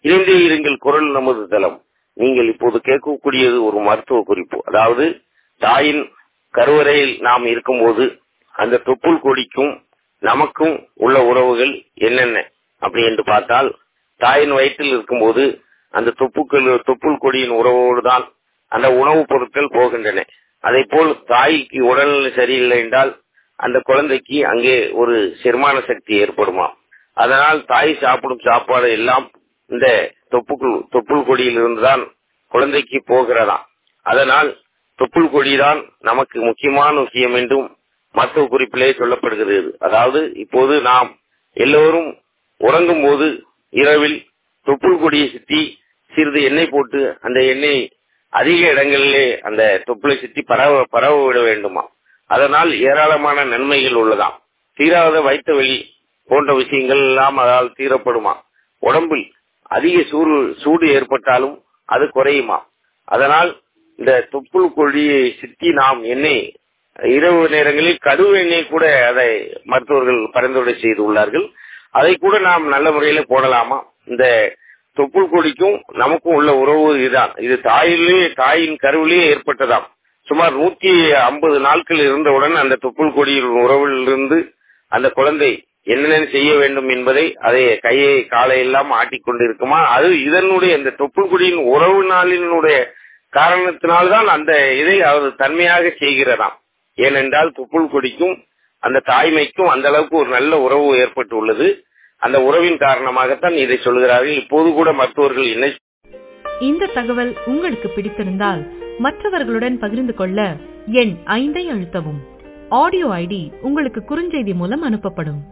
இணைந்தே இருங்கள் குரல் நமது தளம் நீங்கள் இப்போது கேட்கக்கூடியது ஒரு மருத்துவ குறிப்பு அதாவது தாயின் கருவறையில் நாம் இருக்கும்போது அந்த தொப்புள் கொடிக்கும் நமக்கும் உள்ள உறவுகள் என்னென்ன அப்படி என்று பார்த்தால் தாயின் வயிற்றில் இருக்கும்போது அந்த தொப்புக்கள் தொப்புள் கொடியின் உறவோடு தான் அந்த உணவுப் பொருட்கள் போகின்றன அதே போல் தாய்க்கு உடல்நிலை சரியில்லை என்றால் அந்த குழந்தைக்கு அங்கே ஒரு செரிமான சக்தி ஏற்படுமா அதனால் தாய் சாப்பிடும் சாப்பாடு எல்லாம் இந்த தொப்புக்குள் தொப்புள் கொடியில் இருந்துதான் குழந்தைக்கு போகிறதா அதனால் தொப்புள் கொடிதான் நமக்கு முக்கியமான விஷயம் என்றும் மருத்துவ குறிப்பிலே சொல்லப்படுகிறது அதாவது இப்போது நாம் எல்லோரும் உறங்கும் போது இரவில் தொப்புள் கொடியை சுற்றி சிறிது எண்ணெய் போட்டு அந்த எண்ணெய் அதிக இடங்களிலே அந்த தொப்புளை சுற்றி பரவ பரவ விட வேண்டுமா அதனால் ஏராளமான நன்மைகள் உள்ளதாம் தீராத வைத்த வெளி போன்ற விஷயங்கள் எல்லாம் அதால் தீரப்படுமா உடம்பில் அதிக சூடு சூடு ஏற்பட்டாலும் அது குறையுமா அதனால் இந்த தொப்புள் கொடியை சுற்றி நாம் எண்ணெய் இரவு நேரங்களில் கடுவு எண்ணெய் கூட அதை மருத்துவர்கள் பரிந்துரை செய்துள்ளார்கள் அதை கூட நாம் நல்ல முறையில போடலாமா இந்த தொப்புள் கொடிக்கும் நமக்கும் உள்ள உறவு இதுதான் இது தாயிலே தாயின் கருவிலேயே ஏற்பட்டதாம் சுமார் நூத்தி ஐம்பது நாட்கள் இருந்தவுடன் அந்த தொப்புள் கொடியின் உறவிலிருந்து அந்த குழந்தை என்னென்ன செய்ய வேண்டும் என்பதை அதை கையை காலை எல்லாம் ஆட்டிக்கொண்டிருக்குமா அது இதனுடைய இந்த தொப்புள் கொடியின் உறவு நாளினுடைய காரணத்தினால்தான் அந்த இதை அவர் தன்மையாக செய்கிறதாம் ஏனென்றால் தொப்புள் கொடிக்கும் அந்த தாய்மைக்கும் அந்த அளவுக்கு ஒரு நல்ல உறவு ஏற்பட்டு உள்ளது அந்த உறவின் காரணமாகத்தான் இதை சொல்கிறார்கள் இப்போது கூட மருத்துவர்கள் என்ன இந்த தகவல் உங்களுக்கு பிடித்திருந்தால் மற்றவர்களுடன் பகிர்ந்து கொள்ள எண் ஐந்தை அழுத்தவும் ஆடியோ ஐடி உங்களுக்கு குறுஞ்செய்தி மூலம் அனுப்பப்படும்